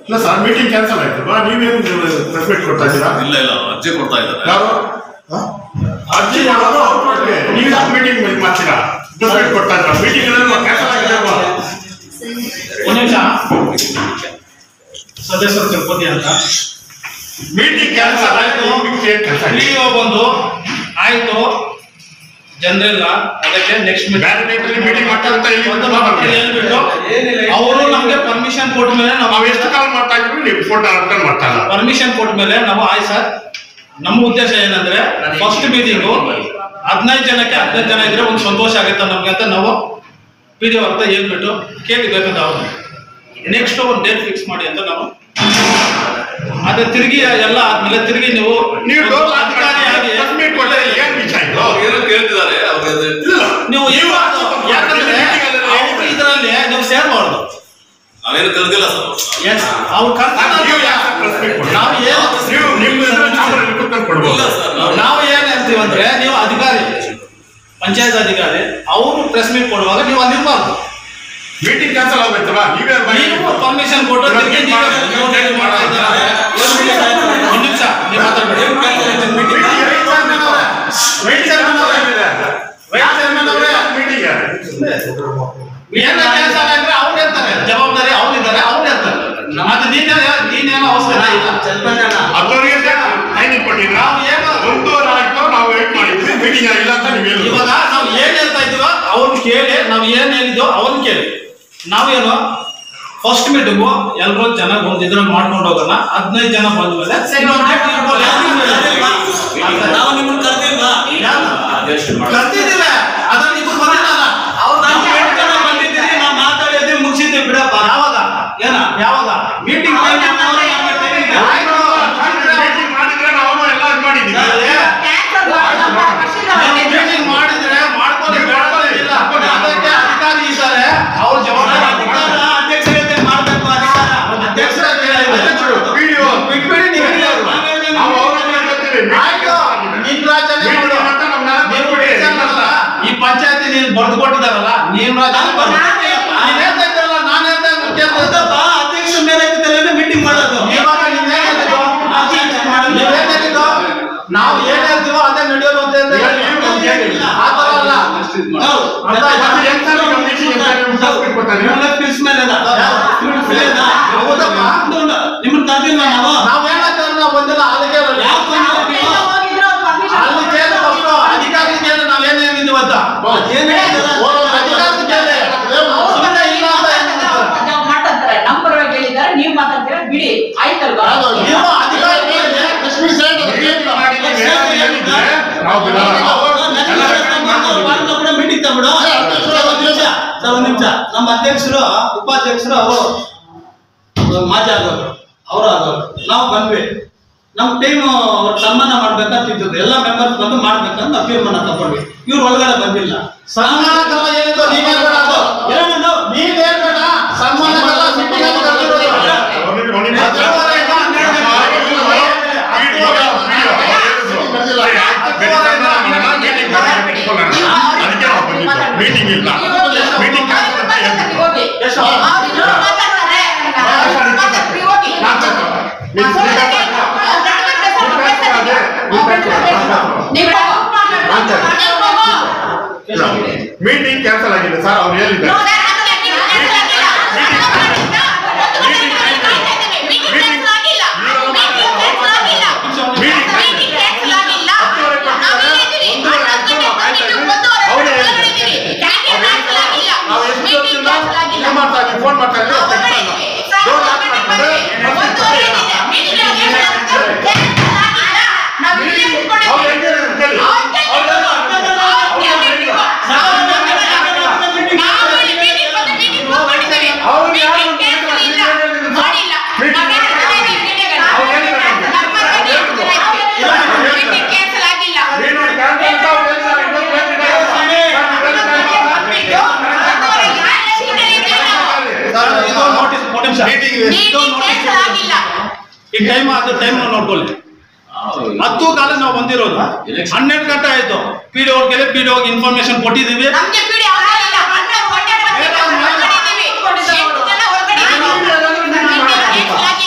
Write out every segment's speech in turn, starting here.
ಇಲ್ಲ sir meeting cancel ಆಯ್ತು ಬಾ ನೀವೇನು ಪ್ರೆಸ್ ಮೀಟ್ ಕೊಡ್ತಾ ಇದ್ದೀರಾ ಇಲ್ಲ ಇಲ್ಲ ಅರ್ಜಿ ಕೊಡ್ತಾ ಇದ್ದಾರೆ ಯಾರು ಅರ್ಜಿ ಮಾಡೋದು ಅವ್ರು ಕೊಡ್ಲಿ. ನೀವು ಮೀಟಿಂಗ್ ಮಾಡ್ತೀರಾ ಪ್ರೆಸ್ ಮೀಟ್ ಕೊಡ್ತಾ ಇದ್ದೀರಾ ಮೀಟಿಂಗ್ ಕ್ಯಾನ್ಸಲ್ ಆಗಿದೆ ಅಲ್ವಾ? ಒಂದು ನಿಮಿಷ ಸದಸ್ಯರು ತಿರುಪತಿ ಅಂತ ಮೀಟಿಂಗ್ ಕ್ಯಾನ್ಸಲ್ ಆಯ್ತು ಕ್ಯಾನ್ಸಲ್ ಆಗಿದೆ ವಿಡಿಯೋ ಬಂದು ಆಯ್ತು ಜನರಿಲ್ಲ ಅದಕ್ಕೆ ನೆಕ್ಸ್ಟ್ ಬೇರೆ ಟೈಮಲ್ಲಿ ಮೀಟಿಂಗ್ ಮಾಡ್ತಾರೆ ಅಂತ ಹೇಳಿ ಹೇಳ್ಬಿಟ್ಟು ಅವರು ನಮ್ಗೆ ಪರ್ಮಿಷನ್ ಕೊಟ್ಟ ಮೇಲೆ ನಾವು ನಾವು ಎಷ್ಟು ಕಾಲ್ ಮಾಡ್ತಾ ಇದ್ವಿ ನೀವು ಫೋಟೋ ಅರ್ಥ ಮಾಡ್ತಾ ಇಲ್ಲ ಪರ್ಮಿಷನ್ ಕೊಟ್ಟ ಮೇಲೆ ನಾವು ಆಯ್ತು ಸರ್ ನಮ್ಮ ಉದ್ದೇಶ ಏನಂದ್ರೆ ಫಸ್ಟ್ ಮೀಟಿಂಗು ಹದಿನೈದು ಜನಕ್ಕೆ ಹದಿನೈದು ಜನ ಇದ್ರೆ ಒಂದು ಸಂತೋಷ ಆಗುತ್ತೆ ನಮ್ಗೆ ಅಂತ ನಾವು ಪಿ ಡಿ ಅಂತ ಹೇಳ್ಬಿಟ್ಟು ಕೇಳಿ ಬೇಕಂತ ಅವ್ರು ನೆಕ್ಸ್ಟ್ ಒಂದು ಡೇಟ್ ಫಿಕ್ಸ್ ಮಾಡಿ ಅಂತ ನಾವು ಅದೇ ತಿರುಗಿ ಎಲ್ಲ ಆದ್ಮೇಲೆ ತಿರುಗಿ ನೀವು ನೀವು ಡೋರ್ ಅಧಿಕಾರಿಯಾಗಿ ಪ್ರೆಸ್ ಮೀಟ್ ಕೊಟ್ಟರೆ ಏನ್ ವಿಷಯ ಇದು ಅವ್ರು ಏನೋ ಕೇಳ್ತಿದ್ದಾರೆ ಅವ್ರಿಗೆ ಅದು ಇಲ್ಲ ನೀವು ಏನು ಯಾಕಂದ್ರೆ ಅವ್ರು ಇದರಲ್ಲಿ ನೀವು ಸೇರ್ಬಾರ್ದು ನಾವೇನು ಕರೆದಿಲ್ಲ ಸರ್ ಎಸ್ ಅವ್ರು ನೀವು ಯಾಕೆ ಪ್ರೆಸ್ ಮೀಟ್ ಕೊಡಿ ನಾವು ಏನು ನೀವು ನಿಮ್ಮ ಚಾಮರಾಜ ಕೂತ್ಕೊಂಡು ಕೊಡ್ಬೋದು ಇಲ್ಲ ಸರ್ ನಾವು ನಾವು ಏನ್ ಹೇಳ್ತೀವಿ ಅಂದ್ರೆ ನೀವು ಅಧಿಕಾರಿ ಪಂಚಾಯತ್ ಅಧಿಕಾರಿ ಅವರು ಪ್ರೆಸ್ ಮೀಟ್ ಕೊಡುವಾಗ ನೀವು ಅಲ್ಲಿರ್ಬಾರ್ದು ಮೀಟಿಂಗ್ ಕ್ಯಾನ್ಸಲ್ ಆಗ್ಬೇಕಲ್ಲ ನೀವೇ ನೀವು ಪರ್ಮಿಷನ್ ಕೊಟ್ಟು ತಿರ್ಗಿ ನೀವೇ ನೋಟಿಸ್ ಮಾಡ್ತಾ ಇದ್ದಾರೆ. ಒಂದ್ ನಿಮಿಷ ನೀವು ಮಾತಾಡ್ಬೇಡಿ ವೈಟ್ ಚೇರ್ಮನ್ ಅವರೇ ವೈಟ್ ಚೇರ್ಮನ್ ಅವರೇ ಮೀಟಿಂಗ್ ಏನ ಕೆಲಸ ಅಂದ್ರೆ ಅವ್ರು ಹೇಳ್ತಾರೆ ಜವಾಬ್ದಾರಿ ಅವ್ರು ಇದ್ದಾರೆ ಅವ್ರು ಹೇಳ್ತಾರೆ ಮತ್ತೆ ನೀನೇ ನೀನೇನೋ ಅವಸರ ಇಲ್ಲ ಅದವರಿಗೆ ಟೈಮಿಂಗ್ ಕೊಟ್ಟಿದ್ರ ನಾವು ಏನು ಒಂದೂವರೆ ಆಯ್ತು ನಾವು ವೇಟ್ ಮಾಡಿದ್ವಿ ಮೀಟಿಂಗ್ ಇಲ್ಲ ಅಂತ ನೀವು ಹೇಳಿ ಇವಾಗ ನಾವು ಏನ್ ಹೇಳ್ತಾ ಇದೀವೋ ಅವ್ರನ್ನ ಕೇಳಿ ನಾವು ಏನ್ ಹೇಳಿದ್ವೋ ಅವ್ರನ್ನ ಕೇಳಿ ನಾವೇನು ಫಸ್ಟ್ ಮೀಟಿಂಗು ಎಲ್ಲರೂ ಜನ ಒಂದು ಇದ್ರಲ್ಲಿ ಮಾಡ್ಕೊಂಡು ಹೋಗೋಣ ಹದಿನೈದು ಜನ ಬಂದ್ಮೇಲೆ ಇನ್ನೊಂದ್ date ಇಟ್ಕೊಳ್ಳಿ. ನಾವು ನಿಮ್ಮನ್ನ ಕರೆದಿಲ್ವಾ ಕರ್ದಿದ್ದೀವಿ ಅದನ್ನ ಇದು ಬಂದಿಲ್ಲಲ್ಲ ನಾವು ಎಂಟು ಜನ ಬಂದಿದ್ದೀವಿ ನಾವು ಮಾತಾಡಿದ್ವಿ ಮುಗಿಸಿದ್ವಿ ಬಿಡಪ್ಪ ಯಾವಾಗ ಏನ ಯಾವಾಗ ಮೀಟಿಂಗ್ ಮೀಟಿಂಗ್ ಮಾಡಿದ್ರೆ ನಾವು ಎಲ್ಲ ಇದ್ ಮಾಡಿದ್ದೀವಿ ಮೀಟಿಂಗ್ ಮಾಡಿದ್ರೆ ಮಾಡ್ಕೊಳ್ಳಿ ಮಾಡ್ಕೊಳ್ಳಿ ಇಲ್ಲ ಅದಕ್ಕೆ ಅಧಿಕಾರಿ ಇದ್ದಾರೆ ಅವ್ರ ಜವಾಬ್ದಾರಿ ಅಧ್ಯಕ್ಷತೆ ಮಾಡ್ಬೇಕು ಅಧಿಕಾರ ಅಧ್ಯಕ್ಷರ ಅಧ್ಯಕ್ಷರು, PDO, ಬಿಟ್ಬಿಡಿ ನೀವು ನಾವು ಅವ್ರನ್ನ ಹೇಳ್ತೀವಿ. ಆಯ್ತು ನಿನ್ ರಾಜ್ಯನೇ ಮೀಟಿಂಗ್ ನೋಡು. ಅಂತ ನಮ್ನೆಲ್ಲ ನೀವು ಬಿಟ್ಬಿಡಿ. ಹೇಳ್ತಾರಲ್ಲ, ಈ ಪಂಚಾಯತಿ ನೀನು ಬರೆದು ಕೊಟ್ಟಿದಾರಲ್ಲ ನೀನ್ ರಾಜ್ಯನೇ ಬರ್ದು ನೀನ್ ಹೇಳ್ತಾ ಇದ್ದಲ್ಲ ನಾನು ಹೇಳ್ತಾ ಇದ್ದಪ್ಪ ಅಧ್ಯಕ್ಷ ಮೇಲೆ ಮೀಟಿಂಗ್ ಮಾಡೋದು ಇವಾಗ ನೀವ್ ಏನ್ ಹೇಳಿದ್ದು ನೀವ್ ಏನ್ ಹೇಳಿದ್ದು ನಾವು ಏನ್ ಹೇಳ್ತೀವೋ ಅದೇ ನಡೆಯೋದು ಅಂತ ಹೇಳಿದ್ರೆ ಈಗ ನೀವು ನಮ್ಗೆ ಹೇಳಿ. ಆ ಥರ ಅಲ್ಲ ಹೌದು. ಅರ್ಥ ಆಯ್ತಾ? ಮತ್ತೆ ಎಂತ ನೀವು meeting ಎಂತ ನೀವು ಸರ್ಟಿಫಿಕೇಟ್ ಕೊಡ್ತಾರೆ? ಹೌದಪ್ಪ. ನಿಮ್ಮನ್ನ ಕರೆದಿಲ್ಲ ನಾವು ನಾವ್ ಹೇಳಕ್ಕೆ ನಾವು ಬಂದಿಲ್ಲ ಅದಕ್ಕೆ ಯಾಕೆ ಅಲ್ಲಿ ಕೇಳಿ ಫಸ್ಟ್ ಅಧಿಕಾರಿ ಕೇಳಿ ನಾವೇನ್ ಹೇಳಿದ್ವಿ ಅಂತ ಏನ್ ಹೇಳಿದಾರೆ? ಓ, ಅಧಿಕಾರಿ ಕೇಳಿ ಸುಮ್ಮನೆ ಇಲ್ಲ ಅಂತ ಹೇಳ್ತಿದ್ದಾರೆ. ನಂಬರ್ ಹೇಳಿದ್ದಾರೆ ನೀವು ಮಾತಾಡ್ತೀರಾ ಬಿಡಿ ಆಯ್ತಲ್ವಾ ನೀವು ಅಧಿಕಾರಿ ಕೇಳಿ ಮೀಟಿಂಗ್ ಮಾಡಿದ್ರೆ ಬೇರೆ ಹೇಳಿದ್ರೆ ನಾವು ಬಿಡಲ್ಲ. ಮೀಟಿಂಗ್ ತಗೊಂಡು ಒಂದ್ ನಿಮಿಷ ಸರ್ ಒಂದ್ ನಿಮಿಷ ನಮ್ಮ ಅಧ್ಯಕ್ಷರು ಉಪಾಧ್ಯಕ್ಷರು ಅವರು ಮಾಜಿ ಆದವರು ಅವರು ಆದವರು ನಾವು ಬಂದ್ವಿ ನಮ್ಮ ಟೀಮ್ ಸನ್ಮಾನ ಮಾಡ್ಬೇಕಂತ ಇದ್ದದ್ದು ಎಲ್ಲ ಮೆಂಬರ್ಸ್ ಬಂದು ಮಾಡ್ಬೇಕಂತ ನಾವು ತೀರ್ಮಾನ ತಗೊಂಡ್ವಿ ಇವ್ರು ಒಳಗಡೆ ಬಂದಿಲ್ಲ ಸನ್ಮಾನ ಕ್ರಮ ಏನಿದೆ ನೀವ್ ಹೇಳ್ಬೇಡ ಅದು. ಏನೋ ನೀವ್ ಹೇಳ್ಬೇಡ ಸನ್ಮಾನ ಕ್ರಮ meeting ಅಂತ ಕರ್ದಿರೋದು. ಒಂದು ನಿಮಿಷ, ಒಂದು ನಿಮಿಷ. ಹತ್ತುವರೆ ಇಂದ ಹನ್ನೆರಡು ಗಂಟೆ. ಮೀಟಿಂಗ್ ಇಲ್ಲ ಮೀಟಿಂಗ್ ಎಷ್ಟು? ಮೀಟಿಂಗ್ ಕ್ಯಾನ್ಸಲ್ ಆಗಿದೆ ಸರ್ ಅವ್ರು ಹೇಳಿದ್ದಾರೆ ನಾವು ಎಷ್ಟು ಹೊತ್ತಿಂದ ಏನ್ ಮಾಡ್ತಾ ಇದ್ದೀವಿ ಫೋನ್ ಮಾಡ್ತಾ ಇದ್ದೀವಿ ಅವ್ರು ತೆಗಿತಾ ಇಲ್ಲ. ಡೋರ್ ಲಾಕ್ ಮಾಡ್ತಾರೆ ಅವ್ರು ಹೆಂಗೆ ಹೇಳಿದ್ರು ಕೇಳಿ ಅವ್ರು ಯಾರು ನೀನು ಕ್ಯಾನ್ಸಲ್ ಅಂತ ಅವ್ರು ಹೇಳಿದ್ದಾರೆ ಇನ್ನೊಂದು ಸರ್, ಇದು ನೋಟಿಸ್ ಒಂದು ನಿಮಿಷ ಈ ಟೈಮ್ ಅದು ಟೈಮ್ ನೋಡ್ಕೊಳ್ಳಿ ಹತ್ತು ಕಾಲ ನಾವು ಬಂದಿರೋದು ಹನ್ನೆರಡು ಗಂಟೆ ಆಯ್ತು ಪಿ ಡಿ ಹೋಗಿ ಪಿ ಡಿ ಹೋಗಿ ಇನ್ಫಾರ್ಮೇಶನ್ ಕೊಟ್ಟಿದ್ದೀವಿ ನಮ್ಗೆ ಬಿಡಿ ಆಗಿಲ್ಲ ಹೊರಗಡೆ ಹೊರಗಡೆ ಬಂದಿದ್ದೀವಿ. ಎಂಟು ಜನ ಹೊರಗಡೆ ಇದ್ದೀವಿ. ನಮ್ಗೆ ಕ್ಯಾನ್ಸಲ್ ಆಗಿಲ್ಲ.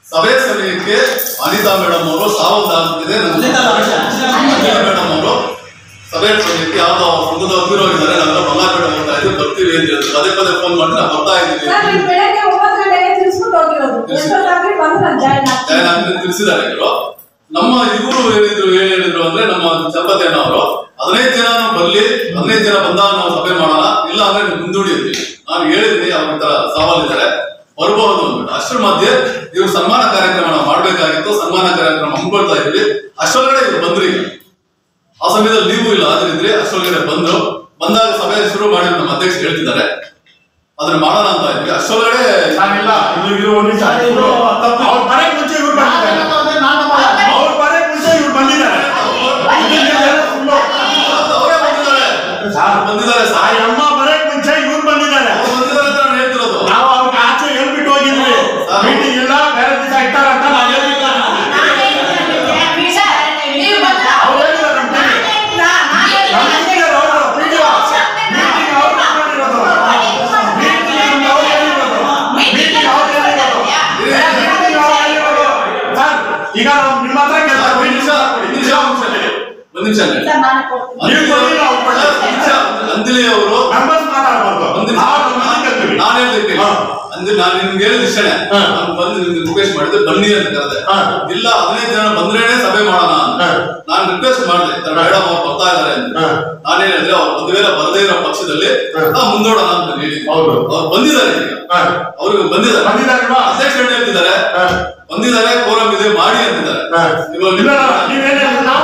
ಸಭೆ ಸಭೆಯಕ್ಕೆ ಅನಿತಾ ಮೇಡಮ್ ಅವರು ಸಾವಧಾನವಿದೆ ಅನಿತಾ ಮೇಡಮ್. ಮೇಡಮ್ ಅವರು ಸಭೆ ಸಭೆಯಕ್ಕೆ ಯಾವ್ದೋ ಸಂಘದ ವಕೀಲರು ಹೋಗಿದ್ದಾರೆ ನಾವೆಲ್ಲ ಬಳ್ಳಾರಿ ಹೋಗ್ತಾ ಇದ್ವಿ ಬರ್ತೀವಿ ಅಂತ ಹೇಳಿದ್ರು ಪದೇ ಪದೇ ಫೋನ್ ಮಾಡಿ ನಾವು ಬರ್ತಾ ಇದ್ದೀವಿ ಸರ್ ನೀವು ಬೆಳಗ್ಗೆ ಒಂಬತ್ತು ಗಂಟೆಗೆ ತಿಳಿಸ್ಬಿಟ್ಟು ಹೋಗಿರೋದು ಎಷ್ಟೊತ್ತಾಗ್ಲಿ ಬಂದು ನಾನು ಜಾಯ್ನ್ ಆಗ್ತೀನಿ ಜಾಯ್ನ್ ಆಗ್ತೀನಿ ತಿಳಿಸಿದ್ದಾರೆ ಇವರು ನಮ್ಮ ಇವರು ಏನಿದ್ರು ಏನ್ ಹೇಳಿದ್ರು ಅಂದ್ರೆ ನಮ್ಮ ಚಂಪತೇನ ಅವರು ಹದಿನೈದು ಜನ ಬರ್ಲಿ ಹದಿನೈದು ಜನ ಬಂದಾಗ ನಾವು ಸಭೆ ಮಾಡೋಣ ಇಲ್ಲ ಅಂದ್ರೆ ನೀವು ಮುಂದೂಡಿ ಅಂತೀವಿ ನಾನು ಹೇಳಿದೀನಿ ಅವ್ರ ತರ ಸವಾಲಿದ್ದಾರೆ ಬರ್ಬಹುದು ಅಂದ್ಬಿಟ್ಟು ಅಷ್ಟರ ಮಧ್ಯೆ ಇವ್ರು ಸನ್ಮಾನ ಕಾರ್ಯಕ್ರಮ ನಾವು ಮಾಡ್ಬೇಕಾಗಿತ್ತು ಸನ್ಮಾನ ಕಾರ್ಯಕ್ರಮ ಹಮ್ಮಿಕೊಳ್ತಾ ಇದ್ವಿ ಅಷ್ಟರೊಳಗಡೆ ಇವ್ರು ಬಂದ್ರಿ ಈಗ. ಆ ಸಮಯದಲ್ಲಿ ನೀವು ಇಲ್ಲ ಆದ್ರಿದ್ರೆ ಅಷ್ಟರೊಳಗಡೆ ಬಂದ್ರು ಬಂದಾಗ ಸಭೆ ಶುರು ಮಾಡಿ ನಮ್ಮ ಅಧ್ಯಕ್ಷರು ಹೇಳ್ತಿದ್ದಾರೆ ಅದನ್ನ ಮಾಡೋಣ ಅಂತ ಇದ್ವಿ ಅಷ್ಟರೊಳಗಡೆ ನಾನಿಲ್ಲ ಇದು ಇದು ಒಂದು ನಿಮಿಷ ಇವ್ರು ಅವ್ರು ಬರಕ್ ಮುಂಚೆ ಇವ್ರು ಬಂದಿದ್ದಾರೆ ಅವ್ರು ಬರಕ್ ಮುಂಚೆ ಇವ್ರು ಬಂದಿದ್ದಾರೆ ಇದು ನೀವು ಸುಳ್ಳು. ಅವರೇ ಬಂದಿದ್ದಾರೆ ಸರ್, ಬಂದಿದ್ದಾರೆ ಆ ಸಾಯ ಅಮ್ಮ ಬರಕ್ ಮುಂಚೆ ಇವ್ರು ಬಂದಿದ್ದಾರೆ ಅವ್ರು ಬಂದಿದ್ದಾರೆ ಅಂತ ನಾನು ಹೇಳ್ತಿರೋದು ನಾವು ಅವ್ರಿಗೆ ಆಚೆ ಹೇಳ್ಬಿಟ್ಟು ಹೋಗಿದ್ವಿ ಸರ್. ಮೀಟಿಂಗ್ ಇಲ್ಲ ಬೇರೆ ದಿವಸ ಇಟ್ಟಾರಂತ ನಾವು ಹೇಳ್ಬಿಟ್ಟು ಹೋಗಿದ್ವಿ. ಸರ್, ನೀವು ಬಂದ್ರ? ಅವ್ರು ಹೇಳಿದ್ರು ನಮ್ಮ ಕೈಲಿ. ನಮ್ಮ ಇಂಜಿನಿಯರ್ ಅವರು, PDO. ಮೀಟಿಂಗ್ ಅವ್ರು ಮಾಡಿರೋದು. ಮೀಟಿಂಗ್ ಅವ್ರು ಹೇಳಿರೋದು. ಮೀಟಿಂಗ್ ಅವ್ರು ಹೇಳಿರೋದು. ಮೀಟಿಂಗ್ ಅವ್ರು ಹೇಳಿರೋದು. ಸರ್, ಈಗ ನಾವು ನಿಮ್ಮ ಹತ್ರ ಕೆಲಸ ಒಂದ್ ನಿಮಿಷ ಒಂದ್ ನಿಮಿಷ ಒಂದ್ ನಿಮಿಷ ಹೇಳಿ. ಒಂದ್ ನಿಮಿಷ ಹೇಳಿ. ಸರ್ ನಾನು ಕೊಡ್ತೀನಿ ಅಂಜಲಿ ನೀವು ಅವರು- ಕೊಡಿ, ನಾವು ಕೊಡ್ತೀವಿ. ಒಂದ್ ನಿಮಿಷ. ಅಂಜಲಿ ಅವರು ಮೆಂಬರ್ಸ್ ಮಾತಾಡ್ಬಾರ್ದು ಒಂದ್ ನಾವು ನಮ್ಮ ಮನೆಗೆ ಕರ್ತೀವಿ. ನಾನು ಹೇಳ್ತೀನಿ ಹಾ. ಅಂದ್ರೆ ನಾನು ನಿಮ್ಗೆ ಹೇಳಿದ ಇಷ್ಟನೇ ಹಾ. ನಾನು ಬಂದು ನಿಮ್ಗೆ ರಿಕ್ವೆಸ್ಟ್ ಮಾಡಿದ್ರೆ ಬನ್ನಿ ಅಂತ ಕರೆದೆ ಹಾ. ಇಲ್ಲ ಹದಿನೈದು ಜನ ಬಂದ್ರೇನೆ ಸಭೆ ಮಾಡೋಣ ಅಂತ ಹಾ. ನಾನು ರಿಕ್ವೆಸ್ಟ್ ಮಾಡಿದೆ ಈ ತರ ಮೇಡಮ್ ಅವ್ರು ಬರ್ತಾ ಇದಾರೆ ಅಂತ ಹಾ. ನಾನೇನ್ ಹೇಳಿದ್ರೆ ಅವ್ರು ಒಂದು ವೇಳೆ ಬರದೇ ಇರೋ ಪಕ್ಷದಲ್ಲಿ ಹಾ. ನಾವು ಮುಂದೋಡೋಣ ಅಂತ ಹೇಳಿ ಹೌದು. ಅವ್ರು ಬಂದಿದ್ದಾರೆ ಈಗ ಹಾ. ಅವ್ರಿಗೆ ಬಂದಿದ್ದಾರೆ ಬಂದಿದ್ದಾರಲ್ವಾ? ಅಧ್ಯಕ್ಷರು ಏನ್ ಹೇಳ್ತಿದ್ದಾರೆ ಹಾ. ಬಂದಿದ್ದಾರೆ ಕೋರಂ ಇದೆ ಮಾಡಿ ಅಂತಿದ್ದಾರೆ ಹಾ. ಇವಾಗ ಇಲ್ಲ, ನಿಮ್ಮ- ನೀವೇನ್ ಹೇಳಿದ್ರು? ನಾವು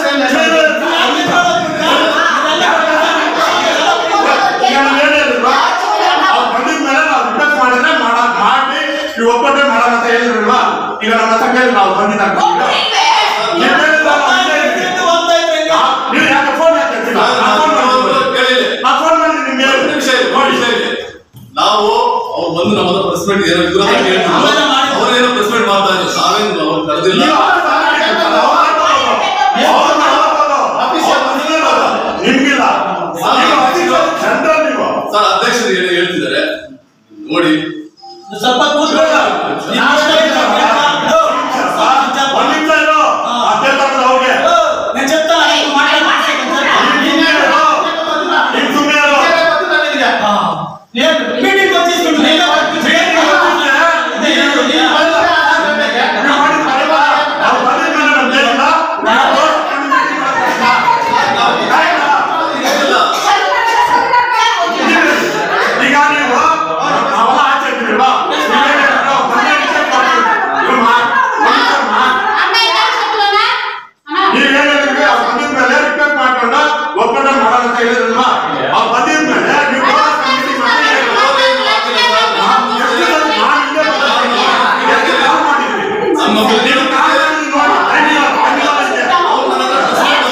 ಈಗ ನಾವ್ ಏನ್ ಹೇಳಿದ್ರು? ಅವ್ರು ಬಂದಿದ್ಮೇಲೆ ನಾವು ರಿಕ್ವೆಸ್ಟ್ ಮಾಡಿದ್ರೆ ಮಾಡ- ಮಾಡಿ ನೀವು ಒಪ್ಪಟ್ಟೆ ಮಾಡೋಣ ಅಂತ ಹೇಳಿದ್ರಲ್ವಾ ಈಗ ನಮ್ಮ ಹತ್ರ ಕೇಳಿ ನಾವು ಬಂದಿದ್ದಾಗ ನೀವು ಹೇಳಿದ್ರೆ ನಾವು ಇಲ್ಲೇ ಇದ್ವಿ. ನೀವು ಯಾಕೆ ಫೋನ್ ಯಾಕೆ ಎತ್ತಿಲ್ಲ? ನಾನು- ನಾನ್ ಫೋನ್ ನಾನು ಮಾಡಿದ್ವಿ. ಕೇಳಿಲ್ಲ. ನಾನ್ ಫೋನ್ ಮಾಡಿದ್ವಿ ನಿಮ್ಗೆ ಒಂದು ನಿಮಿಷ ಇರಿ, ಒಂದು ನಿಮಿಷ ಇರಿ. ನಾವು ಅವ್ರು ಬಂದು ನಮ್ಮ ಹತ್ರ ಪ್ರೆಸ್ ಮೀಟ್ ಏನೋ ಇದ್ರ ಹತ್ರ ಕೇಳಿದ್ರು ಆಮೇಲೆ ಮಾಡಿ. ಅವ್ರೇನೋ ಪ್ರೆಸ್ ಮೀಟ್ ಮಾಡ್ತಾ ಇದ್ರು ನಾವೇನು ಅವ್ರು ಕರೆದಿಲ್ಲ ನೀವು ಅವ್ರ ಮಾತಾಡ್ತಾರೆ, ಅವ್ರು ಮಾತಾಡೋದು. ಅವ್ರು ಮಾತಾಡೋದು. ಅವ್ರು ಬಂದಿರೋದು. ನಿಮ್ಗಿಲ್ಲ ನೀವು ಅಧಿಕಾರಿ ಜನರಲ್ ನೀವು ಸರ್ ಅಧ್ಯಕ್ಷರು ಏನು ಹೇಳ್ತಿದ್ದಾರೆ ನೋಡಿ ಸ್ವಲ್ಪ ಕೂತ್ಕೊಳ್ಳ ಒಂದ್ ನಿಮಿಷ ಇರು ಅಧ್ಯಕ್ಷರು ಅವ್ರಿಗೆ నేను చెప్తాను ఆయన మాట్లాడి ನೀನ್ ಸುಮ್ಮನೆ ಇರು నేను మీటింగ్ వచ్చేస్తుంటే నేను ನೀವು ಮಾಡಿದ ಕಾರ್ಯ, ನಾವು ಬಂದಿದ್ಮೇಲೆ ನಮ್ಗೆ ಹೇಳಿಲ್ಲ. ನಾವು ಇಲ್ಲ ಈಗ ನೀವು ನಾವೆಲ್ಲ ಆಚೆ ಇದ್ದೀರಲ್ವಾ? ನೀವೇನ್ ಹೇಳಿದ್ರು? ಬಂದೇ ರಿಜೆಕ್ಟ್ ಮಾಡ್ತೀವಿ. ನೀವು ಮಾ- ಮನುಷ್ಯರನ್ನ ನೀವ್ ಏನ್ ಹೇಳಿದ್ರಿ? ಅವ್ರು ಬಂದಿದ್ಮೇಲೆ ರಿಕ್ವೆಸ್ಟ್ ಮಾಡ್ಕೊಂಡು ಒಪ್ಪಂದ ಮಾಡೋಣ ಅಂತ ಹೇಳಿದ್ರಲ್ವಾ? ಅವ್ರು ಬಂದಿದ್ಮೇಲೆ ನೀವು ಬೋನಸ್ meeting ಮಾಡಿ ಹೇಳಿದ್ರು. ನಾನು ಎಷ್ಟು ಸಲ ನಾನು ಇಲ್ಲೇ ಬಂದಿದ್ದೀನಿ. ಎಷ್ಟು ಕಾಲ್ ಮಾಡಿದ್ವಿ? ನಮ್ಮ ನೀವು ಕಾಲ್ ಮಾಡಿದ್ದು ನೋಡಿ. ಧನ್ಯವಾದ, ಧನ್ಯವಾದ ಇದೆ. ಅವ್ರು ನನ್ನ ಹತ್ರ press meet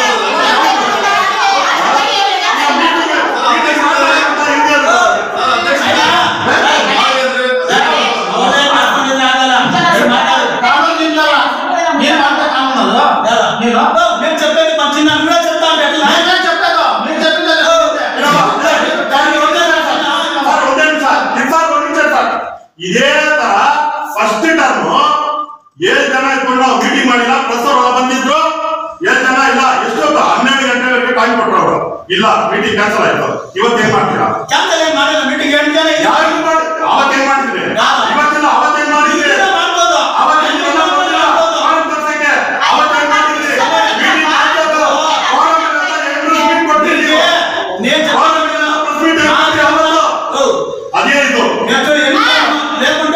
ಮಾಡ್ತಾರೆ. meeting ಮಾಡ್ತಾರೆ ಅಂತ ಹಿಂಗೆ ಹೇಳಿದ್ರು. ಸರ್, ಅಧ್ಯಕ್ಷರು ಮಾಡಿ ಅಂದ್ರೆ ಅವರೇ ಮಾಡ್ಕೊಂಡಿದ್ರೆ ಆಗಲ್ಲ నేను మాట్లాడు నేను మాట్లాడ కామన్నదా నేను నేను చెప్పేది మా చిన్న నువ్వే చెప్తా అంటే ఎట్లా నేను చెప్పేది నేను చెప్పింది దానికి ಒಂದೇ ಸರ್, ಒಂದೇ ನಿಮಿಷ. ನಿಮ್ ಸರ್, ಒಂದ್ ನಿಮಿಷ ಸರ್. ಇದೇ ತರ ಫಸ್ಟ್ ಟರ್ಮ್ ಏಳ್ ಜನ ಇಟ್ಕೊಂಡು ನಾವು ಮೀಟಿಂಗ್ ಮಾಡಿಲ್ಲ ಪ್ರೆಸ್ ಅವ್ರು ಬಂದಿದ್ರು ಏಳ್ ಜನ ಇಲ್ಲ ಎಷ್ಟೊತ್ತು ಹನ್ನೆರಡು ಗಂಟೆವರೆಗೆ ಟೈಮ್ ಕೊಟ್ರು ಅವರು ಇಲ್ಲ ಮೀಟಿಂಗ್ ಕ್ಯಾನ್ಸಲ್ ಆಯ್ತು ಇವತ್ತು ಏನ್ ಮಾಡ್ತೀರಾ ಕ್ಯಾನ್ಸಲ್ ಏನ್ ಮಾಡಿಲ್ಲ ಮೀಟಿಂಗ್ ಎಂಟು ಜನ ಇದ್ದೀವಿ. ಯಾರು ಮಾಡಿ ಅವತ್ತೇನ್ ಮಾಡಿದ್ರಿ ಯಾರು? ಇವತ್ತಿಲ್ಲ ಅವತ್ತೇನ್ ಮಾಡಿದ್ರಿ ಇದನ್ನ ಮಾಡ್ಬೋದು ಅವತ್ತೇನ್ ಮಾಡಿಲ್ಲ, ಫಾರಂ ತರ್ಸಕ್ಕೆ. ಅವತ್ತೇನ್ ಮಾಡಿದ್ರಿ ಮೀಟಿಂಗ್ ಮಾಡ್ಬೋದು. ಫಾರಂ ಎಲ್ಲ ಎಂಟ್ರು ಮೀಟ್ ಕೊಟ್ಟಿದ್ದೀವಿ. నేను ಫಾರಂ ಎಲ್ಲ press meet ಏನ್ ಮಾಡಿದ್ರಿ ಅವತ್ತು? ಅದೇ ಇದು లేకుంటే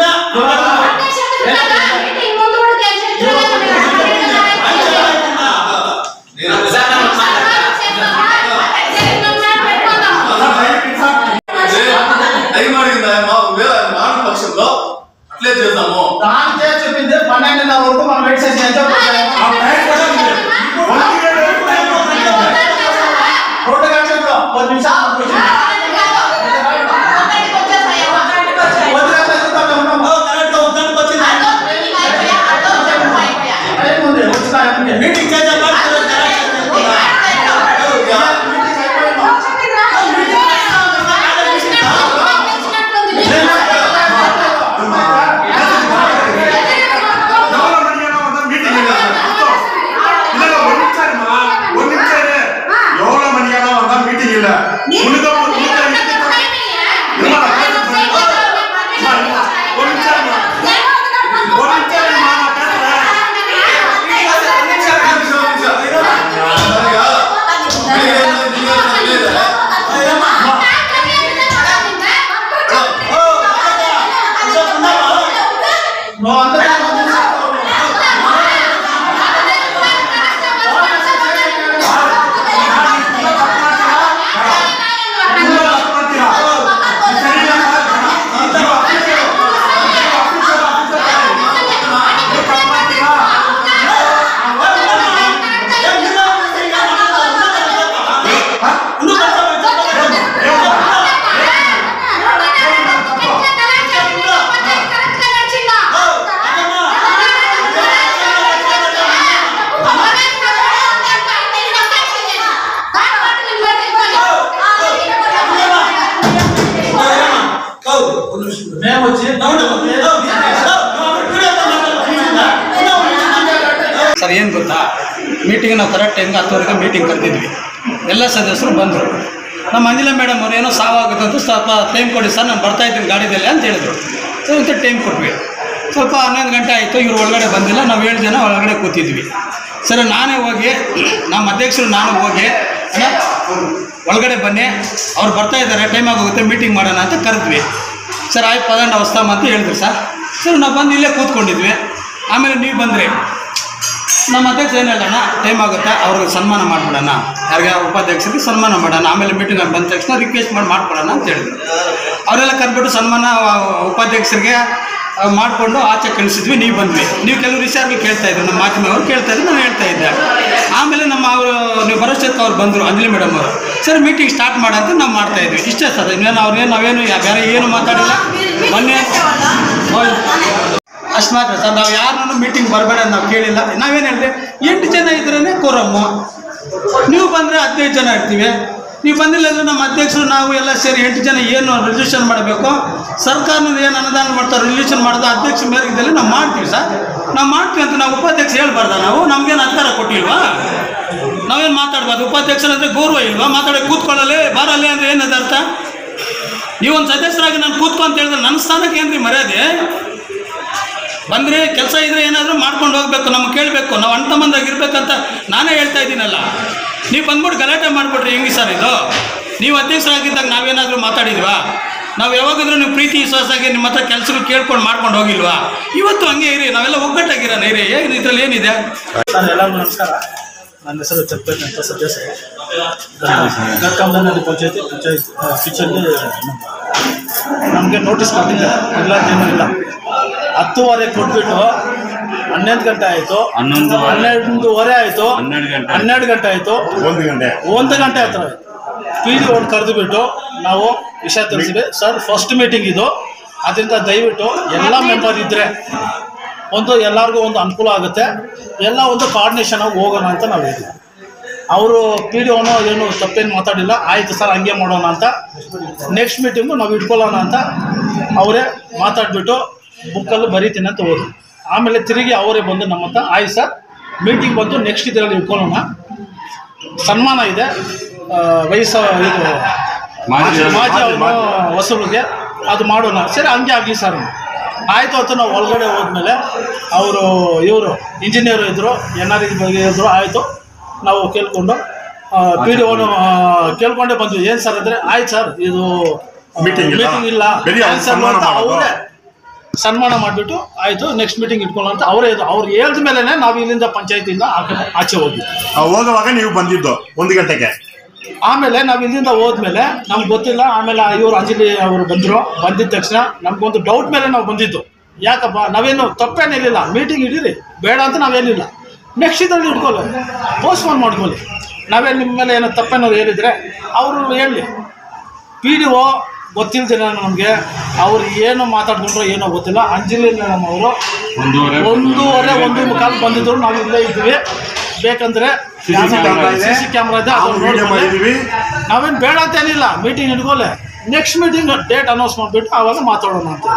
ನೀನು దయమాడిగిందా మాన పక్షంలో అట్లే చేద్దాము దానికే చెప్పింది పన్నెండున్నర వరకు మనం వెయిట్ చేసి ఎంత ఆ టైం కూడా ఉంది. ಒಂದು ಗಂಟೆ వరకు ಟೈಮ್ ಕೊಟ್ಟಿದ್ದೀವಿ. రెండు గంటలు ఇప్పుడు పది నిమిషాలు వద్దు గంటలు ఎదుగుతానే ఉన్నాం కరెక్ట్ గా ఒక గంటకు వచ్చింది ఏముంది వచ్చిన మీటింగ్ చేసే చెప్పిద్రా? ನಾವು ಅಂತ మేము వచ్చి ಸರ್ ಏನು ಗೊತ್ತಾ ಮೀಟಿಂಗ್ ನಾವು ಕರೆಕ್ಟ್ ಟೈಮ್ಗೆ ಹತ್ತುವರೆಗೆ ಮೀಟಿಂಗ್ ಕರೆದಿದ್ವಿ ಎಲ್ಲ ಸದಸ್ಯರು ಬಂದರು ನಮ್ಮ ಅಂಜಲ ಮೇಡಮ್ ಅವ್ರು ಏನೋ ಸಾವಾಗುತ್ತೆ ಅಂತ ಸ್ವಲ್ಪ ಟೈಮ್ ಕೊಡಿ ಸರ್ ನಾನು ಬರ್ತಾ ಇದ್ದೀನಿ ಗಾಡಿದಲ್ಲಿ ಅಂತ ಹೇಳಿದ್ರು ಸರ್ ಅಂತ ಟೈಮ್ ಕೊಟ್ವಿ ಸ್ವಲ್ಪ ಹನ್ನೊಂದು ಗಂಟೆ ಆಯಿತು ಇವ್ರು ಒಳಗಡೆ ಬಂದಿಲ್ಲ ನಾವು ಏಳು ಜನ ಒಳಗಡೆ ಕೂತಿದ್ವಿ ಸರ್ ನಾನೇ ಹೋಗಿ ನಮ್ಮ ಅಧ್ಯಕ್ಷರು ನಾನು ಹೋಗಿ ಅಣ್ಣ ಒಳಗಡೆ ಬನ್ನಿ ಅವ್ರು ಬರ್ತಾ ಇದ್ದಾರೆ ಟೈಮ್ ಆಗೋಗುತ್ತೆ ಮೀಟಿಂಗ್ ಮಾಡೋಣ ಅಂತ ಕರೆದ್ವಿ ಸರ್ ಆಯ್ತು ಪದಂಡ ಹೊಸ್ತಾಮ ಅಂತ ಹೇಳಿದ್ರು ಸರ್ ಸರ್ ನಾವು ಬಂದು ಇಲ್ಲೇ ಕೂತ್ಕೊಂಡಿದ್ವಿ ಆಮೇಲೆ ನೀವು ಬಂದ್ರಿ ನಮ್ಮ ಅಧ್ಯಕ್ಷ ಏನು ಹೇಳೋಣ ಟೈಮ್ ಆಗುತ್ತೆ ಅವ್ರಿಗೆ ಸನ್ಮಾನ ಮಾಡ್ಬಿಡೋಣ ಯಾರಿಗೆ ಉಪಾಧ್ಯಕ್ಷರಿಗೆ ಸನ್ಮಾನ ಮಾಡೋಣ ಆಮೇಲೆ ಮೀಟಿಂಗ್ ಬಂದ ತಕ್ಷಣ ರಿಕ್ವೆಸ್ಟ್ ಮಾಡಿ ಮಾಡ್ಕೊಡೋಣ ಅಂತ ಹೇಳಿದ್ರು ಅವರೆಲ್ಲ ಕರೆದ್ಬಿಟ್ಟು ಸನ್ಮಾನ ಆ, ಉಪಾಧ್ಯಕ್ಷರಿಗೆ ಆ, ಮಾಡಿಕೊಂಡು ಆಚೆ ಕಳಿಸಿದ್ವಿ ನೀವು ಬಂದ್ವಿ ನೀವು ಕೆಲವು ವಿಚಾರಗಳು ಕೇಳ್ತಾ ಇದ್ರು ನಮ್ಮ ಮಾಧ್ಯಮದವ್ರು ಕೇಳ್ತಾ ಇದ್ರು ನಾನು ಹೇಳ್ತಾ ಇದ್ದೆ ಆಮೇಲೆ ನಮ್ಮ ಅವರು ನೀವು ಬರೋಷ್ಟಕ್ಕೆ ಅವ್ರು ಬಂದರು ಅಂಜಲಿ ಮೇಡಮ್ ಅವರು ಸರ್ ಮೀಟಿಂಗ್ ಸ್ಟಾರ್ಟ್ ಮಾಡಂತ ನಾವು ಮಾಡ್ತಾ ಇದ್ವಿ ಇಷ್ಟೇ ಸರ್ ಇನ್ನೇನು ಅವ್ರೇನು ನಾವೇನು ಯಾ- ಬೇರೆ ಏನು ಮಾತಾಡಿಲ್ಲ ಮೊನ್ನೆ ಅಷ್ಟು ಮಾತ್ರ ಸರ್ ನಾವು ಯಾರನ್ನೂ ಮೀಟಿಂಗ್ ಬರಬೇಡ ಅಂತ ನಾವು ಕೇಳಿಲ್ಲ ನಾವೇನು ಹೇಳಿದೆ ಎಂಟು ಜನ ಇದ್ರೇ ಕೋರಮ್ಮು ನೀವು ಬಂದರೆ ಹದಿನೈದು ಜನ ಇರ್ತೀವಿ ನೀವು ಬಂದಿಲ್ಲ ಅಂದ್ರೆ ನಮ್ಮ ಅಧ್ಯಕ್ಷರು ನಾವು ಎಲ್ಲ ಸೇರಿ ಎಂಟು ಜನ ಏನು ರಿಲ್ಯೂಷನ್ ಮಾಡಬೇಕು ಸರ್ಕಾರದಿಂದ ಏನು ಅನುದಾನ ಮಾಡ್ತಾರೆ ರಿಲ್ಯೂಷನ್ ಮಾಡೋದು ಅಧ್ಯಕ್ಷ ಮೇರೆಗಿದ್ದಲ್ಲಿ ನಾವು ಮಾಡ್ತೀವಿ ಸರ್ ನಾವು ಮಾಡ್ತೀವಿ ಅಂತ ನಾವು ಉಪಾಧ್ಯಕ್ಷ ಹೇಳ್ಬಾರ್ದ ನಾವು ನಮ್ಗೇನು ಅಧಿಕಾರ ಕೊಟ್ಟಿಲ್ವಾ ನಾವೇನು ಮಾತಾಡ್ಬಾರ್ದು ಉಪಾಧ್ಯಕ್ಷರ ಅಂದರೆ ಗೌರವ ಇಲ್ವಾ ಮಾತಾಡೋಕೆ ಕೂತ್ಕೊಳ್ಳಲೆ ಬಾರಲ್ಲೇ ಅಂದರೆ ಏನದು ಅರ್ಥ ನೀವೊಂದು ಸದಸ್ಯರಾಗಿ ನಾನು ಕೂತ್ಕೊ ಅಂತ ಹೇಳಿದ್ರೆ ನನ್ನ ಸ್ಥಾನಕ್ಕೆ ಏನ್ರಿ ಮರ್ಯಾದೆ ಬಂದರೆ ಕೆಲಸ ಇದ್ರೆ ಏನಾದರೂ ಮಾಡ್ಕೊಂಡು ಹೋಗ್ಬೇಕು ನಮ್ಗೆ ಕೇಳಬೇಕು ನಾವು ಅಣ್ಣ ತಮ್ಮಂದಾಗ ಇರ್ಬೇಕಂತ ನಾನೇ ಹೇಳ್ತಾ ಇದ್ದೀನಲ್ಲ ನೀವು ಬಂದ್ಬಿಟ್ಟು ಗಲಾಟೆ ಮಾಡಿಬಿಟ್ರಿ ಹೆಂಗೆ ಸರ್ ಇದು ನೀವು ಅಧ್ಯಕ್ಷರಾಗಿದ್ದಾಗ ನಾವೇನಾದರೂ ಮಾತಾಡಿದ್ವಾ ನಾವು ಯಾವಾಗಾದ್ರೂ ನೀವು ಪ್ರೀತಿ ವಿಶ್ವಾಸಾಗಿ ನಿಮ್ಮ ಹತ್ರ ಕೆಲಸಗಳು ಕೇಳ್ಕೊಂಡು ಮಾಡ್ಕೊಂಡು ಹೋಗಿಲ್ವಾ ಇವತ್ತು ಹಂಗೆ ಇರಿ ನಾವೆಲ್ಲ ಒಗ್ಗಟ್ಟಾಗಿರೋಣ ಇರಿ ಏನು ಇದ್ರಲ್ಲಿ ಏನಿದೆ ಸರ್ ಎಲ್ಲರಿಗೂ ನಮಸ್ಕಾರ ನನ್ನ ಹೆಸರು ಚಪ್ಪೇಟ್ ಅಂತ ಸದಸ್ಯರು ಗರ್ಕಂಬನಲ್ಲಿ ಪಂಚಾಯತಿ ಪಂಚಾಯತ್ ಕಿಚನ್ಲಿ ನಮಗೆ ನೋಟಿಸ್ ಕೊಟ್ಟಿದ್ದೆ ಇಲ್ಲ ಏನೂ ಇಲ್ಲ ಹತ್ತುವರೆ ಕೊಟ್ಬಿಟ್ಟು ಹನ್ನೊಂದು ಗಂಟೆ ಆಯಿತು ಹನ್ನೊಂದು ಹನ್ನೆರಡುವರೆ ಆಯಿತು ಹನ್ನೆರಡು ಗಂಟೆ. ಹನ್ನೆರಡು ಗಂಟೆ ಆಯಿತು ಒಂದು ಗಂಟೆ ಒಂದು ಗಂಟೆ ಹತ್ರ ಪಿ ಡಿ ಒಂದು ಕರೆದು ಬಿಟ್ಟು ನಾವು ವಿಷಯ ತಿಳಿಸಿದ್ವಿ ಸರ್ ಫಸ್ಟ್ ಮೀಟಿಂಗ್ ಇದು ಅದರಿಂದ ದಯವಿಟ್ಟು ಎಲ್ಲ ಮೆಂಬರ್ ಇದ್ದರೆ ಒಂದು ಎಲ್ಲರಿಗೂ ಒಂದು ಅನುಕೂಲ ಆಗುತ್ತೆ ಎಲ್ಲ ಒಂದು ಕೋಆರ್ಡಿನೇಷನ್ ಆಗಿ ಹೋಗೋಣ ಅಂತ ನಾವು ಹೇಳಿದ್ವಿ ಅವರು ಪಿ ಡಿ ಒನೋ ಏನು ತಪ್ಪೇನು ಮಾತಾಡಿಲ್ಲ ಆಯಿತು ಸರ್ ಹಂಗೆ ಮಾಡೋಣ ಅಂತ ನೆಕ್ಸ್ಟ್ ಮೀಟಿಂಗು ನಾವು ಇಟ್ಕೊಳ್ಳೋಣ ಅಂತ ಅವರೇ ಮಾತಾಡಿಬಿಟ್ಟು ಬುಕ್ಕಲ್ಲಿ ಬರೀತೀನಿ ಅಂತ ಹೋದ್ರು ಆಮೇಲೆ ತಿರುಗಿ ಅವರೇ ಬಂದು ನಮ್ಮ ಹತ್ರ ಆಯ್ತು ಸರ್ ಮೀಟಿಂಗ್ ಬಂದು ನೆಕ್ಸ್ಟ್ ಇದರಲ್ಲಿ ಇಟ್ಕೊಳ್ಳೋಣ ಸನ್ಮಾನ ಇದೆ ಆ, ವಯಸ್ಸ ಇದು ಮಾಜಿ- ಮಾಜಿ ಮಾಜಿ- ಅವನು ಹೊಸಬ್ರಿಗೆ ಅದು ಮಾಡೋಣ ಸರಿ ಹಂಗೆ ಆಗಲಿ ಸರ್ ಆಯಿತು ಅಂತ ನಾವು ಒಳಗಡೆ ಹೋದ್ಮೇಲೆ ಅವರು ಇವರು ಇಂಜಿನಿಯರ್ ಇದ್ದರು ಎನ್ ಆರ್ ಬಗ್ಗೆ ಇದ್ದರು ಆಯಿತು ನಾವು ಕೇಳ್ಕೊಂಡು ಪಿ ಡಿ ಒನು ಕೇಳ್ಕೊಂಡೇ ಬಂದ್ವಿ ಏನು ಸರ್ ಅಂದರೆ ಆಯ್ತು ಸರ್ ಇದು Meeting ಇಲ್ಲ. ಮೀಟಿಂಗ್ ಇಲ್ಲ ಬರೀ ಅವ್ರು cancel ಸನ್ಮಾನ ಅಂತ ಮಾಡೋದು. ಅವರೇ ಸನ್ಮಾನ ಮಾಡಿಬಿಟ್ಟು ಆಯಿತು ನೆಕ್ಸ್ಟ್ ಮೀಟಿಂಗ್ ಇಟ್ಕೊಳ್ಳೋ ಅಂತ ಅವರೇ ಇದು ಅವ್ರು ಹೇಳ್ದ ಮೇಲೆ ನಾವು ಇಲ್ಲಿಂದ ಪಂಚಾಯತಿಯಿಂದ ಆಚೆ ಹೋಗಿದ್ವಿ ನಾವು ಹೋಗುವಾಗ ನೀವು ಬಂದಿದ್ದು ಒಂದು ಗಂಟೆಗೆ ಆಮೇಲೆ ನಾವು ಇಲ್ಲಿಂದ ಹೋದ್ಮೇಲೆ ನಮ್ಗೆ ಗೊತ್ತಿಲ್ಲ ಆಮೇಲೆ ಇವರು ಅಂಜಲಿ ಅವರು ಬಂದರು ಬಂದಿದ್ದ ತಕ್ಷಣ ನಮ್ಗೊಂದು ಡೌಟ್ ಮೇಲೆ ನಾವು ಬಂದಿದ್ದು ಯಾಕಪ್ಪ ನಾವೇನು ತಪ್ಪೇನಿರಲಿಲ್ಲ ಮೀಟಿಂಗ್ ಇಡೀರಿ ಬೇಡ ಅಂತ ನಾವೇನಿಲ್ಲ ನೆಕ್ಸ್ಟ್ ಇದರಲ್ಲಿ ಇಟ್ಕೊಳ್ಳಿ ಪೋಸ್ಟ್ಪೋನ್ ಮಾಡ್ಕೊಳ್ಳಿ ನಾವೇನು ನಿಮ್ಮ ಮೇಲೆ ಏನೋ ತಪ್ಪೇನಾದ್ರು ಹೇಳಿದ್ರೆ ಅವರು ಹೇಳಿ ಪಿ ಡಿ ಒ ಗೊತ್ತಿಲ್ದಿರ ನಮಗೆ ಅವ್ರು ಏನು ಮಾತಾಡ್ಕೊಂಡ್ರು ಏನೋ ಗೊತ್ತಿಲ್ಲ ಅಂಜಲಿ ಮೇಡಮ್ ಅವರು ಒಂದೂವರೆ ಒಂದು ಮುಖಾಲ್ ಬಂದಿದ್ರು ನಾವು ಇಲ್ಲೇ ಇದ್ವಿ ಬೇಕಂದ್ರೆ CC camera ಇದೆ. ಸಿ ಸಿ ಕ್ಯಾಮ್ರಾ ಇದೆ ನಾವು ಅದನ್ನ ವಿಡಿಯೋ ನೋಡ್ಕೊಳ್ಳಿ. ಮಾಡಿದೀವಿ ನಾವೇನು ಬೇಡ ಅಂತ ಏನಿಲ್ಲ ಮೀಟಿಂಗ್ ಇಟ್ಕೊಳ್ಳೆ ನೆಕ್ಸ್ಟ್ ಮೀಟಿಂಗ್ ಡೇಟ್ ಅನೌನ್ಸ್ ಮಾಡಿಬಿಟ್ಟು ಆವಾಗ ಮಾತಾಡೋಣ ಅಂತ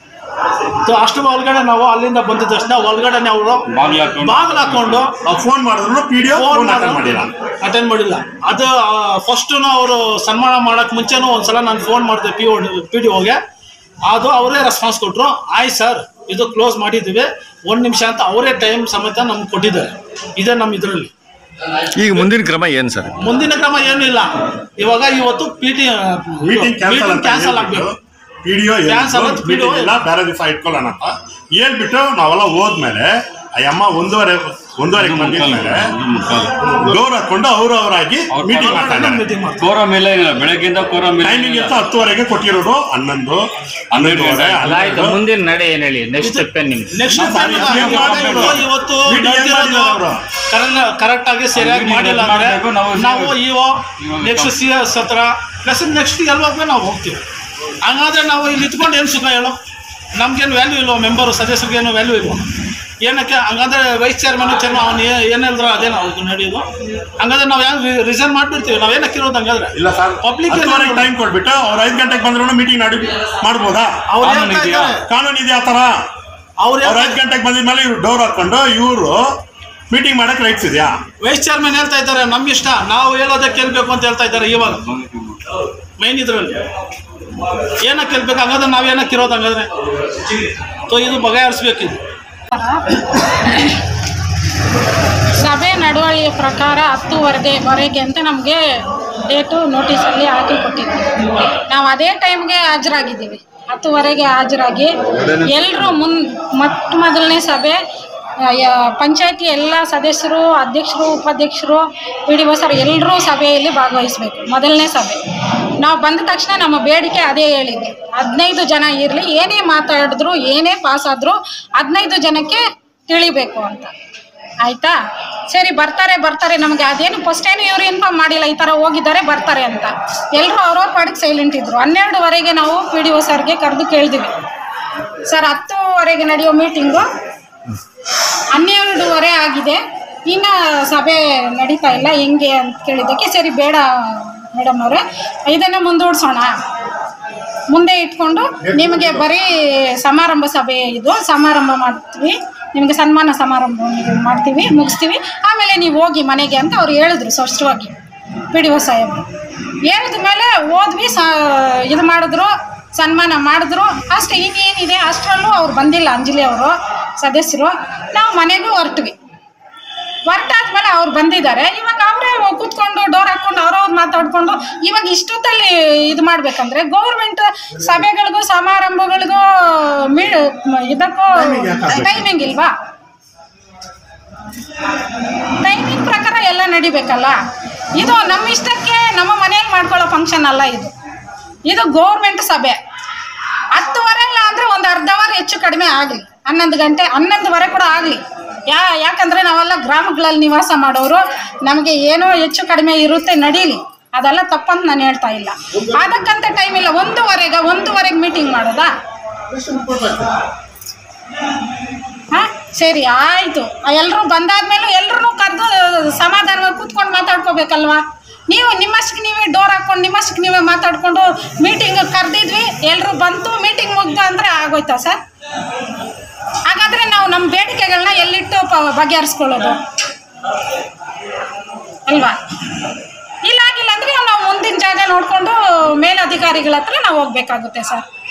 ಸೊ ಅಷ್ಟು ಒಳಗಡೆ ನಾವು ಅಲ್ಲಿಂದ ಬಂದಿದ ತಕ್ಷಣ ಒಳಗಡೆ ಅವರು ಬಾಗಿಲು ಹಾಕೊಂಡು ನಾವು ಫೋನ್ ಮಾಡಿದ್ರು ಪಿ ಡಿ ಫೋನ್ ಅಟೆಂಡ್ ಮಾಡಿಲ್ಲ ಅಟೆಂಡ್ ಮಾಡಿಲ್ಲ ಅದು ಫಸ್ಟ್ ಅವರು ಸನ್ಮಾನ ಮಾಡಕ್ ಮುಂಚೆನೂ ಒಂದ್ಸಲ ನಾನು ಫೋನ್ ಮಾಡಿದೆ ಪಿ ಒ ಪಿ ಡಿ ಓಗೆ ಅದು ಅವರೇ ರೆಸ್ಪಾನ್ಸ್ ಕೊಟ್ಟರು ಆಯ್ತು ಸರ್ ಇದು ಕ್ಲೋಸ್ ಮಾಡಿದ್ದೀವಿ ಒಂದು ನಿಮಿಷ ಅಂತ ಅವರೇ ಟೈಮ್ ಸಮೇತ ನಮ್ಗೆ ಕೊಟ್ಟಿದ್ದಾರೆ ಇದೇ ನಮ್ಮ ಇದರಲ್ಲಿ ಈಗ ಮುಂದಿನ ಕ್ರಮ ಏನು ಸರ್ ಮುಂದಿನ ಕ್ರಮ ಏನೂ ಇಲ್ಲ ಇವಾಗ ಇವತ್ತು ಪಿ ಟಿ Meeting cancel ಅಂತ ಕ್ಯಾನ್ಸಲ್ ಹೇಳ್ಬಿಟ್ಟು. ಆಗಬೇಕು ಪಿಡಿಒ Dance ಅವತ್ತು PDO ಇಲ್ಲ ಬೇರೆ ದಿವಸ ಇಟ್ಕೊಳ್ಳೋಣ ಅಂತ ಹೇಳ್ಬಿಟ್ಟು ನಾವೆಲ್ಲ ಹೋದ್ಮೇಲೆ ಆ ಅಮ್ಮ ಒಂದೂವರೆ ಒಂದೂವರೆಗೆ ಬಂದಿದ್ಮೇಲೆ ಡೋರ್ ಹಾಕೊಂಡು ಅವರು ಅವರಾಗಿ ಮೀಟಿಂಗ್ ಮಾಡ್ತಾ ಇದ್ದಾರೆ ಮೀಟಿಂಗ್ ಮಾಡ್ತೀವಿ ಕೋರಮ್ ಇಲ್ಲ ಏನಿಲ್ಲ ಬೆಳಗ್ಗೆಯಿಂದ ಕೋರಮ್ ಇಲ್ಲ ಟೈಮಿಂಗ್ ಅಂತ ಹತ್ತುವರೆಗೆ ಕೊಟ್ಟಿರೋದು ಹನ್ನೊಂದು ಹನ್ನೆರಡುವರೆ ಅಲ್ಲ ಆಯ್ತು ಹನ್ನೆರಡು ಮುಂದಿನ ನಡೆ ಏನ್ ಹೇಳಿ ನೆಕ್ಸ್ಟ್ ಸ್ಟೆಪ್ ಏನ್ ನಿಮ್ದು ನೆಕ್ಸ್ಟ್ ನಮ್ಮ ಸಾರಿ ಏನ್ ಮಾಡ್ಬೇಕು? ಇವತ್ತು Meeting ಏನ್ ಮಾಡಿದ್ರು ಅವ್ರು? ಕರೆಕ್ಟ್ ಆಗಿ ಸರಿಯಾಗಿ Meeting ಮಾಡಿಲ್ಲ ಏನ್ ಅಂದ್ರೆ ಮಾಡ್ಬೇಕು? ನಾವು ನಾವು ಇಒ ಇವಾಗ ನೆಕ್ಸ್ಟ್ ಸಿ ಎಸ್ ಹತ್ರ ಪ್ಲಸ್ ನೆಕ್ಸ್ಟ್ ಎಲ್ಲೋದ್ಮೇಲೆ ನಾವು ಹೋಗ್ತೀವಿ ಹಂಗಾದ್ರೆ ನಾವು ಇಲ್ಲಿ ಇತ್ಕೊಂಡು ಏನು ಸುಖ ಹೇಳು ನಮ್ಗೇನು ವ್ಯಾಲ್ಯೂ ಇಲ್ವೋ ಮೆಂಬರು ಸದಸ್ಯರಿಗೆ ಏನು ವ್ಯಾಲ್ಯೂ ಇಲ್ವೋ ಏನಕ್ಕೆ ಹಂಗಂದ್ರೆ ವೈಸ್ ಚೇರ್ಮನ್ ಚೇರ್ಮನ್ ಅವ್ನು ಏನು ಹೇಳಿದ್ರು ಅದೇ ನಾವು ನಡೆಯೋದು ಹಂಗಾದ್ರೆ ನಾವು ಯಾರು ರಿಸೈನ್ ಮಾಡ್ಬಿಡ್ತೀವಿ ನಾವು ಏನಕ್ಕೆ ಇರೋದು ಹಂಗಾದ್ರೆ ಇಲ್ಲ ಸರ್ Public ಹತ್ತುವರೆಗೆ ಏನು- ಟೈಮ್ ಕೊಟ್ಬಿಟ್ಟು ಅವ್ರು ಐದು ಗಂಟೆಗೆ ಬಂದ್ರು ಮೀಟಿಂಗ್ ನಡಿ ಮಾಡ್ಬೋದಾ ಅವ್ರು ಕಾನೂನು ಹೇಳ್ತಾ ಇದೆಯಾ? ಇದ್ದಾರೆ ಕಾನೂನು ಇದೆಯಾ ಆ ಥರ ಅವ್ರು ಅವ್ರು ಐದು ಗಂಟೆಗೆ ಬಂದಿದ್ಮೇಲೆ ಇವ್ರು ಡೋರ್ ಹಾಕೊಂಡು ಇವರು ಮೀಟಿಂಗ್ ಮಾಡಕ್ ರೈಟ್ಸ್ ಇದೆಯಾ ವೈಸ್ ಚೇರ್ಮನ್ ಹೇಳ್ತಾ ಇದ್ದಾರೆ ನಮ್ಮ ಇಷ್ಟ ನಾವು ಹೇಳೋದೇ ಕೇಳಬೇಕು ಅಂತ ಹೇಳ್ತಾ ಇದ್ದಾರೆ ಇವಾಗ ಮೈನ್ ಇದ್ರಲ್ಲಿ ಏನಕ್ಕೆ ಕೇಳ್ಬೇಕು ಹಂಗಾದ್ರೆ ನಾವು ಏನಕ್ಕೆ ಇರೋದು ಹಂಗಾದ್ರೆ ಸೊ ಇದು ಬಗೆಹರಿಸ್ಬೇಕಿದು ಸಭೆ ನಡವಳಿಯ ಪ್ರಕಾರ ಹತ್ತುವರೆಗೆ ವರೆಗೆ ಅಂತ ನಮಗೆ ಡೇಟು ನೋಟಿಸಲ್ಲಿ ಹಾಕಿ ಕೊಟ್ಟಿದ್ದೀವಿ ನಾವು ಅದೇ ಟೈಮ್ಗೆ ಹಾಜರಾಗಿದ್ದೀವಿ ಹತ್ತುವರೆಗೆ ಹಾಜರಾಗಿ ಎಲ್ಲರೂ ಮುನ್ ಮೊಟ್ಟ ಮೊದಲನೇ ಸಭೆ ಪಂಚಾಯತಿ ಎಲ್ಲ ಸದಸ್ಯರು ಅಧ್ಯಕ್ಷರು ಉಪಾಧ್ಯಕ್ಷರು ಪಿ ಡಿ ಸರ್ ಎಲ್ಲರೂ ಸಭೆಯಲ್ಲಿ ಭಾಗವಹಿಸಬೇಕು ಮೊದಲನೇ ಸಭೆ ನಾವು ಬಂದ ತಕ್ಷಣ ನಮ್ಮ ಬೇಡಿಕೆ ಅದೇ ಹೇಳಿದ್ವಿ ಹದಿನೈದು ಜನ ಇರಲಿ ಏನೇ ಮಾತಾಡಿದ್ರು ಏನೇ ಪಾಸ್ ಆದರೂ ಹದಿನೈದು ಜನಕ್ಕೆ ತಿಳಿಬೇಕು ಅಂತ ಆಯ್ತಾ ಸರಿ ಬರ್ತಾರೆ ಬರ್ತಾರೆ ನಮಗೆ ಅದೇನು ಫಸ್ಟ್ ಏನು ಇವ್ರು ಇನ್ಫಾರ್ಮ್ ಮಾಡಿಲ್ಲ ಈ ಥರ ಹೋಗಿದ್ದಾರೆ ಬರ್ತಾರೆ ಅಂತ ಎಲ್ಲರೂ ಅವ್ರವ್ರ ಪಾಡಿಗೆ ಸೈಲೆಂಟ್ ಇದ್ರು ಹನ್ನೆರಡುವರೆಗೆ ನಾವು ಪಿ ಡಿ ಒ ಸರ್ಗೆ ಕರೆದು ಕೇಳಿದ್ವಿ ಸರ್ ಹತ್ತುವರೆಗೆ ನಡೆಯೋ ಮೀಟಿಂಗು ಹನ್ನೆರಡುವರೆ ಆಗಿದೆ ಇನ್ನು ಸಭೆ ನಡೀತಾ ಇಲ್ಲ ಹೆಂಗೆ ಅಂತ ಕೇಳಿದ್ದಕ್ಕೆ ಸರಿ ಬೇಡ ಮೇಡಮ್ ಅವರೇ ಇದನ್ನು ಮುಂದೂಡ್ಸೋಣ ಮುಂದೆ ಇಟ್ಕೊಂಡು ನಿಮಗೆ ಬರೀ ಸಮಾರಂಭ ಸಭೆ ಇದು ಸಮಾರಂಭ ಮಾಡ್ತೀವಿ ನಿಮಗೆ ಸನ್ಮಾನ ಸಮಾರಂಭ ಮಾಡ್ತೀವಿ ಮುಗಿಸ್ತೀವಿ ಆಮೇಲೆ ನೀವು ಹೋಗಿ ಮನೆಗೆ ಅಂತ ಅವ್ರು ಹೇಳಿದ್ರು ಸ್ಪಷ್ಟವಾಗಿ ಪಿ ಡಿ ಒ ಸಾಹೇಬರು ಹೇಳಿದ ಮೇಲೆ ಹೋದ್ವಿ ಸ ಇದು ಮಾಡಿದ್ರು ಸನ್ಮಾನ ಮಾಡಿದ್ರು ಅಷ್ಟೇ ಇನ್ನೇನಿದೆ ಅಷ್ಟರಲ್ಲೂ ಅವ್ರು ಬಂದಿಲ್ಲ ಅಂಜಲಿ ಅವರು ಸದಸ್ಯರು ನಾವು ಮನೆಗೂ ಹೊರಟ್ವಿ ಹೊರಟಾದ್ಮೇಲೆ ಅವ್ರು ಬಂದಿದ್ದಾರೆ ಇವಾಗ ಅವರೇ ಕೂತ್ಕೊಂಡು ಡೋರ್ ಹಾಕೊಂಡು ಅವ್ರವ್ರು ಮಾತಾಡ್ಕೊಂಡು ಇವಾಗ ಇಷ್ಟೊತ್ತಲ್ಲಿ ಇದು ಮಾಡ್ಬೇಕಂದ್ರೆ ಗೌರ್ಮೆಂಟ್ ಸಭೆಗಳಿಗೂ ಸಮಾರಂಭಗಳಿಗೂ ಮೀ ಇದಕ್ಕೂ ಟೈಮಿಂಗ್ ಇಲ್ವಾ ಟೈಮಿಂಗ್ ಪ್ರಕಾರ ಎಲ್ಲ ನಡಿಬೇಕಲ್ಲ ಇದು ನಮ್ಮ ಇಷ್ಟಕ್ಕೆ ನಮ್ಮ ಮನೆಯಲ್ಲಿ ಮಾಡ್ಕೊಳ್ಳೋ ಫಂಕ್ಷನ್ ಅಲ್ಲ ಇದು ಇದು ಗೌರ್ಮೆಂಟ್ ಸಭೆ ಹತ್ತುವರೆ ಇಲ್ಲ ಅಂದರೆ ಒಂದು ಅರ್ಧ ಅವರ್ ಹೆಚ್ಚು ಕಡಿಮೆ ಆಗಲಿ ಹನ್ನೊಂದು ಗಂಟೆ ಹನ್ನೊಂದುವರೆ ಕೂಡ ಆಗಲಿ ಯಾ ಯಾಕಂದರೆ ನಾವೆಲ್ಲ ಗ್ರಾಮಗಳಲ್ಲಿ ನಿವಾಸ ಮಾಡೋರು ನಮಗೆ ಏನೋ ಹೆಚ್ಚು ಕಡಿಮೆ ಇರುತ್ತೆ ನಡೀಲಿ ಅದೆಲ್ಲ ತಪ್ಪಂತ ನಾನು ಹೇಳ್ತಾ ಇಲ್ಲ ಅದಕ್ಕಂತ ಟೈಮ್ ಇಲ್ಲ ಒಂದೂವರೆಗೆ ಒಂದೂವರೆಗೆ ಮೀಟಿಂಗ್ ಮಾಡೋದಾ ಹಾಂ ಸರಿ ಆಯಿತು ಎಲ್ಲರೂ ಬಂದಾದ್ಮೇಲೂ ಎಲ್ಲರೂ ಕರೆದು ಸಮಾಧಾನವಾಗಿ ಕೂತ್ಕೊಂಡು ಮಾತಾಡ್ಕೋಬೇಕಲ್ವಾ ನೀವು ನಿಮ್ಮಷ್ಟಕ್ಕೆ ನೀವೇ ಡೋರ್ ಹಾಕ್ಕೊಂಡು ನಿಮ್ಮಷ್ಟಕ್ಕೆ ನೀವೇ ಮಾತಾಡ್ಕೊಂಡು ಮೀಟಿಂಗ್ ಕರೆದಿದ್ವಿ ಎಲ್ಲರೂ ಬಂತು ಮೀಟಿಂಗ್ ಮುಗ್ದು ಅಂದರೆ ಆಗೋಯ್ತಾ ಸರ್ ಹಾಗಾದರೆ ನಾವು ನಮ್ಮ ಬೇಡಿಕೆಗಳನ್ನ ಎಲ್ಲಿಟ್ಟು ಪ ಬಗೆಹರಿಸ್ಕೊಳ್ಳೋದು ಅಲ್ವಾ ಇಲ್ಲ ಆಗಿಲ್ಲ ಅಂದರೆ ನಾವು ಮುಂದಿನ ಜಾಗ ನೋಡಿಕೊಂಡು ಮೇಲಧಿಕಾರಿಗಳ ಹತ್ರ ನಾವು ಹೋಗ್ಬೇಕಾಗುತ್ತೆ ಸರ್